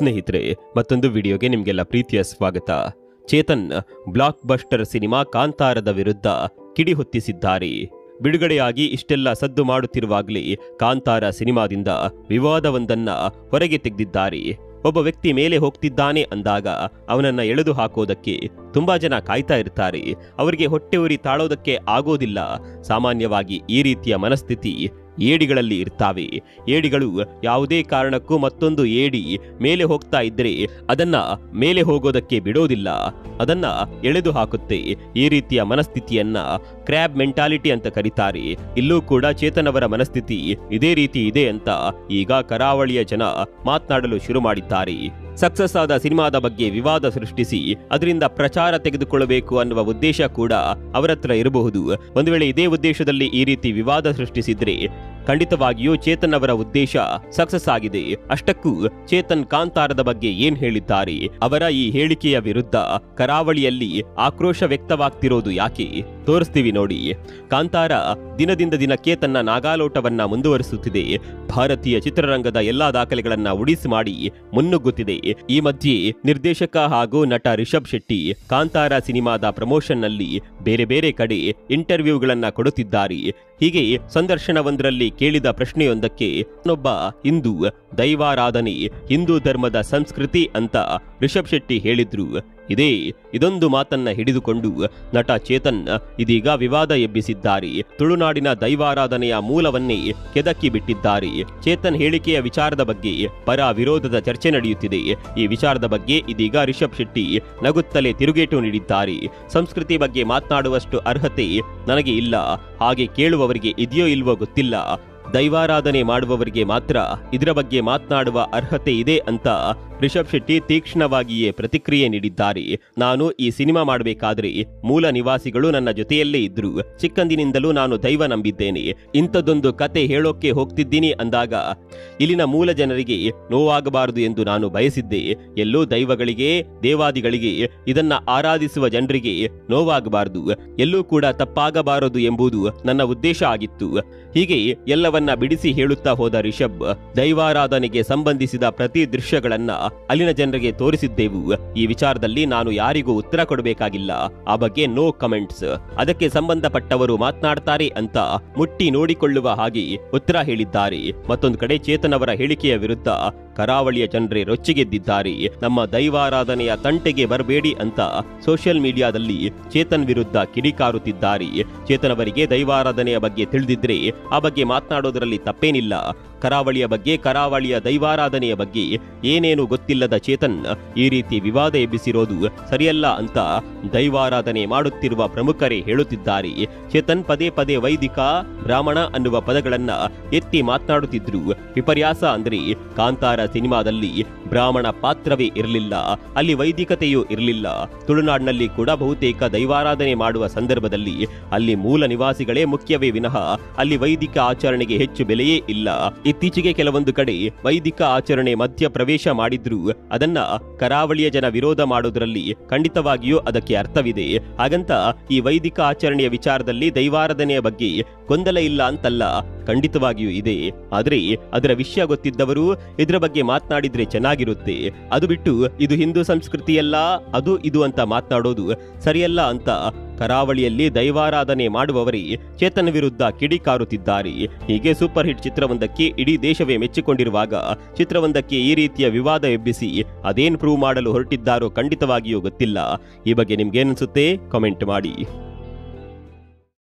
ಸ್ನೇಹಿತರೆ ಮತ್ತೊಂದು ವಿಡಿಯೋಗೆ ನಿಮಗೆಲ್ಲ ಪ್ರೀತಿಯ ಸ್ವಾಗತ ಚೇತನ್ ಬ್ಲಾಕ್ ಬಸ್ಟರ್ ಸಿನಿಮಾ ಕಾಂತಾರದ ವಿರುದ್ಧ ಕಿಡಿ ಹೊತ್ತಿಸಿದ್ದಾರೆ ಬಿಡುಗಡೆಯಾಗಿ ಇಷ್ಟೆಲ್ಲ ಸದ್ದು ಮಾಡುತ್ತಿರುವಾಗಲೇ ಕಾಂತಾರ ಸಿನಿಮಾದಿಂದ ವಿವಾದವೊಂದನ್ನ ಹೊರಗೆ ತೆಗೆದಿದ್ದಾರೆ ಒಬ್ಬ ವ್ಯಕ್ತಿ ಮೇಲೆ ಹೋಗ್ತಿದ್ದಾನೆ ಅಂದಾಗ ಅವನನ್ನ ಎಳೆದು ಹಾಕೋದಕ್ಕೆ ತುಂಬಾ ಜನ ಕಾಯ್ತಾ ಇರ್ತಾರೆ ಅವರಿಗೆ ಹೊಟ್ಟೆ ಉರಿ ತಾಳೋದಕ್ಕೆ ಆಗೋದಿಲ್ಲ ಸಾಮಾನ್ಯವಾಗಿ ಈ ರೀತಿಯ ಮನಸ್ಥಿತಿ ಏಡಿಗಳಲ್ಲಿ ಇರ್ತಾವೆ ಏಡಿಗಳು ಯಾವುದೇ ಕಾರಣಕ್ಕೂ ಮತ್ತೊಂದು ಏಡಿ ಮೇಲೆ ಹೋಗ್ತಾ ಇದ್ರೆ ಅದನ್ನ ಮೇಲೆ ಹೋಗೋದಕ್ಕೆ ಬಿಡೋದಿಲ್ಲ ಅದನ್ನ ಎಳೆದು ಹಾಕುತ್ತೆ ಈ ರೀತಿಯ ಮನಸ್ಥಿತಿಯನ್ನ ಕ್ರ್ಯಾಬ್ ಮೆಂಟಾಲಿಟಿ ಅಂತ ಕರೀತಾರೆ ಇಲ್ಲೂ ಕೂಡ ಚೇತನ್ ಅವರ ಮನಸ್ಥಿತಿ ಇದೇ ರೀತಿ ಇದೆ ಅಂತ ಈಗ ಕರಾವಳಿಯ ಜನ ಮಾತನಾಡಲು ಶುರು ಮಾಡಿದ್ದಾರೆ ಸಕ್ಸಸ್ ಆದ ಸಿನಿಮಾದ ಬಗ್ಗೆ ವಿವಾದ ಸೃಷ್ಟಿಸಿ ಅದರಿಂದ ಪ್ರಚಾರ ತೆಗೆದುಕೊಳ್ಳಬೇಕು ಅನ್ನುವ ಉದ್ದೇಶ ಕೂಡ ಅವರತ್ರ ಇರಬಹುದು ಒಂದು ವೇಳೆ ಇದೇ ಉದ್ದೇಶದಲ್ಲಿ ಈ ರೀತಿ ವಿವಾದ ಸೃಷ್ಟಿಸಿದ್ರೆ ಖಂಡಿತವಾಗಿಯೂ ಚೇತನ್ ಅವರ ಉದ್ದೇಶ ಸಕ್ಸಸ್ ಆಗಿದೆ ಅಷ್ಟಕ್ಕೂ ಚೇತನ್ ಕಾಂತಾರದ ಬಗ್ಗೆ ಏನ್ ಹೇಳಿದ್ದಾರೆ ಅವರ ಈ ಹೇಳಿಕೆಯ ವಿರುದ್ಧ ಕರಾವಳಿಯಲ್ಲಿ ಆಕ್ರೋಶ ವ್ಯಕ್ತವಾಗ್ತಿರೋದು ಯಾಕೆ ತೋರಿಸ್ತೀವಿ ನೋಡಿ ಕಾಂತಾರ ದಿನದಿಂದ ದಿನಕ್ಕೆ ತನ್ನ ನಾಗಾಲೋಟವನ್ನ ಮುಂದುವರಿಸುತ್ತಿದೆ ಭಾರತೀಯ ಚಿತ್ರರಂಗದ ಎಲ್ಲಾ ದಾಖಲೆಗಳನ್ನ ಉಡಿಸಿ ಮಾಡಿ ಮುನ್ನುಗ್ಗುತ್ತಿದೆ ಈ ಮಧ್ಯೆ ನಿರ್ದೇಶಕ ಹಾಗೂ ನಟ ರಿಷಬ್ ಶೆಟ್ಟಿ ಕಾಂತಾರ ಸಿನಿಮಾದ ಪ್ರಮೋಷನ್ನಲ್ಲಿ ಬೇರೆ ಬೇರೆ ಕಡೆ ಇಂಟರ್ವ್ಯೂಗಳನ್ನ ಕೊಡುತ್ತಿದ್ದಾರೆ ಹೀಗೆ ಸಂದರ್ಶನವೊಂದರಲ್ಲಿ ಕೇಳಿದ ಪ್ರಶ್ನೆಯೊಂದಕ್ಕೆ ಒಬ್ಬ ಹಿಂದೂ ದೈವಾರಾಧನೆ ಹಿಂದೂ ಧರ್ಮದ ಸಂಸ್ಕೃತಿ ಅಂತ ರಿಷಬ್ ಶೆಟ್ಟಿ ಹೇಳಿದ್ರು ಇದೇ ಇದೊಂದು ಮಾತನ್ನ ಹಿಡಿದುಕೊಂಡು ನಟ ಚೇತನ್ ಇದೀಗ ವಿವಾದ ಎಬ್ಬಿಸಿದ್ದಾರೆ ತುಳುನಾಡಿನ ದೈವಾರಾಧನೆಯ ಮೂಲವನ್ನೇ ಕೆದಕಿ ಬಿಟ್ಟಿದ್ದಾರೆ ಚೇತನ್ ಹೇಳಿಕೆಯ ವಿಚಾರದ ಬಗ್ಗೆ ಪರ ವಿರೋಧದ ಚರ್ಚೆ ನಡೆಯುತ್ತಿದೆ ಈ ವಿಚಾರದ ಬಗ್ಗೆ ಇದೀಗ ರಿಷಬ್ ಶೆಟ್ಟಿ ನಗುತ್ತಲೇ ತಿರುಗೇಟು ನೀಡಿದ್ದಾರೆ ಸಂಸ್ಕೃತಿ ಬಗ್ಗೆ ಮಾತನಾಡುವಷ್ಟು ಅರ್ಹತೆ ನನಗೆ ಇಲ್ಲ ಹಾಗೆ ಕೇಳುವವರಿಗೆ ಇದೆಯೋ ಇಲ್ವೋ ಗೊತ್ತಿಲ್ಲ ದೈವಾರಾಧನೆ ಮಾಡುವವರಿಗೆ ಮಾತ್ರ ಇದರ ಬಗ್ಗೆ ಮಾತನಾಡುವ ಅರ್ಹತೆ ಇದೆ ಅಂತ ರಿಷಬ್ ಶೆಟ್ಟಿ ತೀಕ್ಷ್ಣವಾಗಿಯೇ ಪ್ರತಿಕ್ರಿಯೆ ನೀಡಿದ್ದಾರೆ ನಾನು ಈ ಸಿನಿಮಾ ಮಾಡಬೇಕಾದ್ರೆ ಮೂಲ ನಿವಾಸಿಗಳು ನನ್ನ ಜೊತೆಯಲ್ಲೇ ಇದ್ರು ಚಿಕ್ಕಂದಿನಿಂದಲೂ ನಾನು ದೈವ ನಂಬಿದ್ದೇನೆ ಇಂಥದ್ದೊಂದು ಕತೆ ಹೇಳೋಕೆ ಹೋಗ್ತಿದ್ದೀನಿ ಅಂದಾಗ ಇಲ್ಲಿನ ಮೂಲ ಜನರಿಗೆ ನೋವಾಗಬಾರದು ಎಂದು ನಾನು ಬಯಸಿದ್ದೆ ಎಲ್ಲೋ ದೈವಗಳಿಗೆ ದೇವಾದಿಗಳಿಗೆ ಇದನ್ನ ಆರಾಧಿಸುವ ಜನರಿಗೆ ನೋವಾಗಬಾರದು ಎಲ್ಲೂ ಕೂಡ ತಪ್ಪಾಗಬಾರದು ಎಂಬುದು ನನ್ನ ಉದ್ದೇಶ ಆಗಿತ್ತು ಹೀಗೆ ಎಲ್ಲವನ್ನ ಬಿಡಿಸಿ ಹೇಳುತ್ತಾ ಹೋದ ರಿಷಬ್ ದೈವಾರಾಧನೆಗೆ ಸಂಬಂಧಿಸಿದ ಪ್ರತಿ ದೃಶ್ಯಗಳನ್ನ ಅಲ್ಲಿನ ಜನರಿಗೆ ತೋರಿಸಿದ್ದೆವು ಈ ವಿಚಾರದಲ್ಲಿ ನಾನು ಯಾರಿಗೂ ಉತ್ತರ ಕೊಡಬೇಕಾಗಿಲ್ಲ ಆ ಬಗ್ಗೆ ನೋ ಕಮೆಂಟ್ಸ್ ಅದಕ್ಕೆ ಸಂಬಂಧಪಟ್ಟವರು ಮಾತನಾಡ್ತಾರೆ ಅಂತ ಮುಟ್ಟಿ ನೋಡಿಕೊಳ್ಳುವ ಹಾಗೆ ಉತ್ತರ ಹೇಳಿದ್ದಾರೆ ಮತ್ತೊಂದು ಕಡೆ ಚೇತನ್ ಅವರ ಹೇಳಿಕೆಯ ವಿರುದ್ಧ ಕರಾವಳಿಯ ಜನರೇ ರೊಚ್ಚಿಗೆದ್ದಿದ್ದಾರೆ ನಮ್ಮ ದೈವಾರಾಧನೆಯ ತಂಟೆಗೆ ಬರಬೇಡಿ ಅಂತ ಸೋಷಿಯಲ್ ಮೀಡಿಯಾದಲ್ಲಿ ಚೇತನ್ ವಿರುದ್ಧ ಕಿಡಿಕಾರುತ್ತಿದ್ದಾರೆ ಚೇತನ್ ಅವರಿಗೆ ದೈವಾರಾಧನೆಯ ಬಗ್ಗೆ ತಿಳಿದಿದ್ರೆ ಆ ಬಗ್ಗೆ ಮಾತನಾಡೋದರಲ್ಲಿ ತಪ್ಪೇನಿಲ್ಲ ಕರಾವಳಿಯ ಬಗ್ಗೆ ಕರಾವಳಿಯ ದೈವಾರಾಧನೆಯ ಬಗ್ಗೆ ಏನೇನು ಗೊತ್ತಿಲ್ಲದ ಚೇತನ್ ಈ ರೀತಿ ವಿವಾದ ಎಬ್ಬಿಸಿರೋದು ಸರಿಯಲ್ಲ ಅಂತ ದೈವಾರಾಧನೆ ಮಾಡುತ್ತಿರುವ ಪ್ರಮುಖರೇ ಹೇಳುತ್ತಿದ್ದಾರೆ ಚೇತನ್ ಪದೇ ಪದೇ ವೈದಿಕ ಬ್ರಾಹ್ಮಣ ಅನ್ನುವ ಪದಗಳನ್ನ ಎತ್ತಿ ಮಾತನಾಡುತ್ತಿದ್ರು ವಿಪರ್ಯಾಸ ಅಂದ್ರೆ ಕಾಂತಾರ ಸಿನಿಮಾದಲ್ಲಿ ಬ್ರಾಹ್ಮಣ ಪಾತ್ರವೇ ಇರಲಿಲ್ಲ ಅಲ್ಲಿ ವೈದಿಕತೆಯೂ ಇರಲಿಲ್ಲ ತುಳುನಾಡಿನಲ್ಲಿ ಕೂಡ ಬಹುತೇಕ ದೈವಾರಾಧನೆ ಮಾಡುವ ಸಂದರ್ಭದಲ್ಲಿ ಅಲ್ಲಿ ಮೂಲ ನಿವಾಸಿಗಳೇ ಮುಖ್ಯವೇ ವಿನಃ ಅಲ್ಲಿ ವೈದಿಕ ಆಚರಣೆಗೆ ಹೆಚ್ಚು ಬೆಲೆಯೇ ಇಲ್ಲ ಇತ್ತೀಚೆಗೆ ಕೆಲವೊಂದು ಕಡೆ ವೈದಿಕ ಆಚರಣೆ ಮಧ್ಯ ಪ್ರವೇಶ ಮಾಡಿದ್ರು ಅದನ್ನ ಕರಾವಳಿಯ ಜನ ವಿರೋಧ ಮಾಡೋದ್ರಲ್ಲಿ ಖಂಡಿತವಾಗಿಯೂ ಅದಕ್ಕೆ ಅರ್ಥವಿದೆ ಹಾಗಂತ ಈ ವೈದಿಕ ಆಚರಣೆಯ ವಿಚಾರದಲ್ಲಿ ದೈವಾರಾಧನೆಯ ಬಗ್ಗೆ ಗೊಂದಲ ಇಲ್ಲ ಅಂತಲ್ಲ ಖಂಡಿತವಾಗಿಯೂ ಇದೆ ಆದ್ರೆ ಅದರ ವಿಷಯ ಗೊತ್ತಿದ್ದವರು ಇದರ ಬಗ್ಗೆ ಮಾತನಾಡಿದ್ರೆ ಚೆನ್ನಾಗಿರುತ್ತೆ ಅದು ಬಿಟ್ಟು ಇದು ಹಿಂದೂ ಸಂಸ್ಕೃತಿಯಲ್ಲ ಅದು ಇದು ಅಂತ ಮಾತನಾಡೋದು ಸರಿಯಲ್ಲ ಅಂತ ಕರಾವಳಿಯಲ್ಲಿ ದೈವಾರಾಧನೆ ಮಾಡುವವರೇ ಚೇತನ್ ವಿರುದ್ಧ ಕಿಡಿಕಾರುತ್ತಿದ್ದಾರೆ ಹೀಗೆ ಸೂಪರ್ ಹಿಟ್ ಚಿತ್ರವೊಂದಕ್ಕೆ ಇಡೀ ದೇಶವೇ ಮೆಚ್ಚಿಕೊಂಡಿರುವಾಗ ಚಿತ್ರವೊಂದಕ್ಕೆ ಈ ರೀತಿಯ ವಿವಾದ ಎಬ್ಬಿಸಿ ಅದೇನ್ ಪ್ರೂವ್ ಮಾಡಲು ಹೊರಟಿದ್ದಾರೋ ಖಂಡಿತವಾಗಿಯೂ ಗೊತ್ತಿಲ್ಲ ಈ ಬಗ್ಗೆ ನಿಮ್ಗೇನನ್ಸುತ್ತೆ ಕಾಮೆಂಟ್ ಮಾಡಿ